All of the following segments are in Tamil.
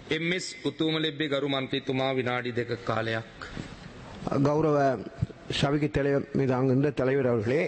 එම්.එස්. උතුමලෙබ්බේ ගරු මන්ත්‍රීතුමා විනාඩි දෙක කාලයක්. கௌரவ சபைக்கு தலைமை தாங்குகின்ற தலைவர் அவர்களே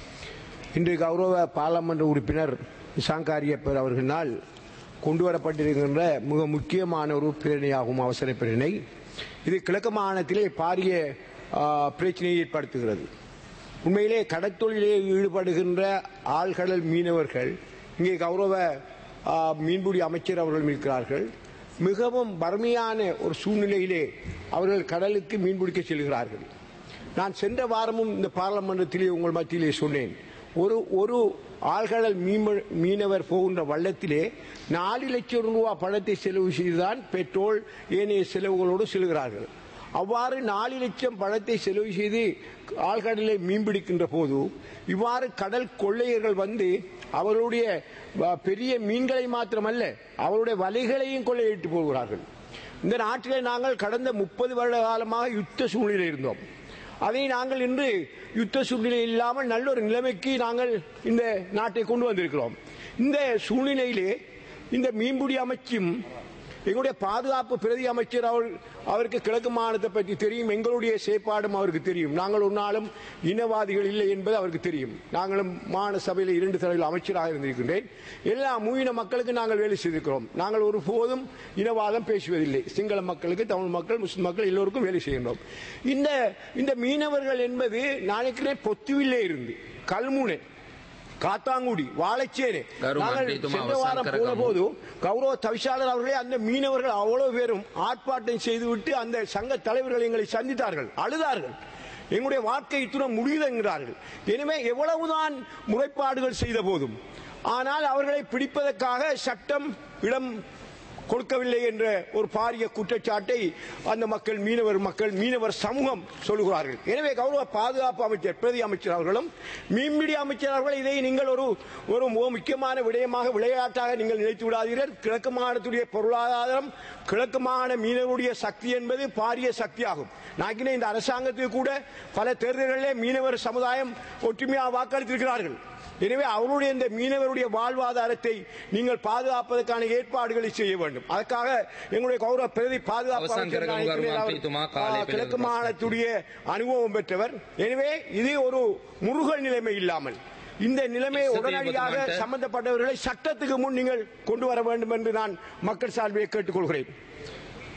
இன்று கௌரவ பாராளுமன்ற உறுப்பினர் சாங்காரியப்பர் அவர்களினால் கொண்டு வரப்பட்டிருக்கின்ற மிக முக்கியமான ஒரு பிரேரணையாகும் அவசர பிரேரணை இது கிழக்கு மாகாணத்திலே பாரிய ஆ, பிரச்சனையை ஏற்படுத்துகிறது உண்மையிலே கடற்தொழிலே ஈடுபடுகின்ற ஆழ்கடல் மீனவர்கள் இங்கே கௌரவ ஆ, மீன்பிடி அமைச்சர் அவர்களும் இருக்கிறார்கள் மிகவும் வறுமையான ஒரு சூழ்நிலையிலே அவர்கள் கடலுக்கு மீன்பிடிக்க செல்கிறார்கள் நான் சென்ற வாரமும் இந்த பாராளுமன்றத்திலே உங்கள் மத்தியிலே சொன்னேன் ஒரு ஒரு ஆழ்கடல் மீன்ம- மீனவர் போகின்ற வள்ளத்திலே நாலு லட்சம் ரூபாய் பணத்தை செலவு செய்துதான் பெட்ரோல் ஏனைய செலவுகளோடு செல்கிறார்கள் அவ்வாறு நாலு லட்சம் பணத்தை செலவு செய்து ஆழ்கடலை மீன்பிடிக்கின்ற போது இவ்வாறு கடல் கொள்ளையர்கள் வந்து அவர்களுடைய வ- பெரிய மீன்களை மாத்திரமல்ல அவருடைய வலைகளையும் கொள்ளையிட்டு போகிறார்கள் இந்த நாட்டிலே நாங்கள் கடந்த முப்பது வருட காலமாக யுத்த சூழ்நிலை இருந்தோம் அதை நாங்கள் இன்று யுத்த சூழ்நிலை இல்லாமல் நல்ல ஒரு நிலைமைக்கு நாங்கள் இந்த நாட்டை கொண்டு வந்திருக்கிறோம் இந்த சூழ்நிலையிலே இந்த மீன்பிடி அமைச்சும் எங்களுடைய பாதுகாப்பு பிரதி அமைச்சர் அவர் அவருக்கு கிழக்கு மாநிலத்தை பற்றி தெரியும் எங்களுடைய செயற்பாடும் அவருக்கு தெரியும் நாங்கள் ஒரு நாளும் இனவாதிகள் இல்லை என்பது அவருக்கு தெரியும் நாங்களும் மாநில சபையில் இரண்டு தலைவில் அமைச்சராக இருந்திருக்கின்றேன் எல்லா மூவின மக்களுக்கு நாங்கள் வேலை செய்திருக்கிறோம் நாங்கள் ஒருபோதும் இனவாதம் பேசுவதில்லை சிங்கள மக்களுக்கு தமிழ் மக்கள் முஸ்லிம் மக்கள் எல்லோருக்கும் வேலை செய்கின்றோம் இந்த இந்த மீனவர்கள் என்பது நாளைக்கு பொத்துவில்லே இருந்து கல்முனை காத்தாங்குடி வாழைச்சேரி கரு நாங்கள் மன்றித்துமா சென்ற வாரம் அவசான் போன கரகமு. போது கௌரவ தவிசாளர் அவர்களே அந்த மீனவர்கள் அவ்வளவு பேரும் ஆர்ப்பாட்டம் செய்துவிட்டு அந்த சங்க தலைவர்கள் எங்களை சந்தித்தார்கள் அழுதார்கள் எங்களுடைய வாழ்க்கை இத்துடன் முடியுது என்கிறார்கள் எனவே எவ்வளவுதான் முறைப்பாடுகள் செய்த போதும் ஆனால் அவர்களை பிடிப்பதற்காக சட்டம் இடம் கொடுக்கவில்லை என்ற ஒரு பாரிய குற்றச்சாட்டை அந்த மக்கள் மீனவர் மக்கள் மீனவர் சமூகம் சொல்கிறார்கள் எனவே கௌரவ பாதுகாப்பு அமைச்சர் பிரதி அமைச்சர் அவர்களும் மீன்பிடி அமைச்சர் அவர்கள் இதை நீங்கள் ஒரு ஒரு மிக முக்கியமான விடயமாக விளையாட்டாக நீங்கள் நினைத்து விடாதீர்கள் கிழக்கு மாகாணத்துடைய பொருளாதாரம் கிழக்கு மாகாண மீனவருடைய சக்தி என்பது பாரிய சக்தியாகும் நாக்கினே இந்த அரசாங்கத்துக்கு கூட பல தேர்தல்களிலே மீனவர் சமுதாயம் ஒற்றுமையாக வாக்களித்திருக்கிறார்கள் எனவே அவருடைய இந்த மீனவருடைய வாழ்வாதாரத்தை நீங்கள் பாதுகாப்பதற்கான ஏற்பாடுகளை செய்ய வேண்டும் அதற்காக எங்களுடைய கௌரவ பிரதி பாதுகாப்பு அவசான் அமைச்சர் கரகம் நாயகரே கருமான் அவர், பிரீத்துமா ஆ, காலை கிழக்கு பிளவு மாகாணத்துடைய அனுபவம் பெற்றவர் எனவே இது ஒரு முருகல் நிலைமை இல்லாமல் இந்த நிலைமையை சத்திய உடனடியாக பத்துமான்ட்ட. சம்பந்தப்பட்டவர்களை சட்டத்துக்கு முன் நீங்கள் கொண்டு வர வேண்டும் என்று நான் மக்கள் சார்பில் கேட்டுக்கொள்கிறேன்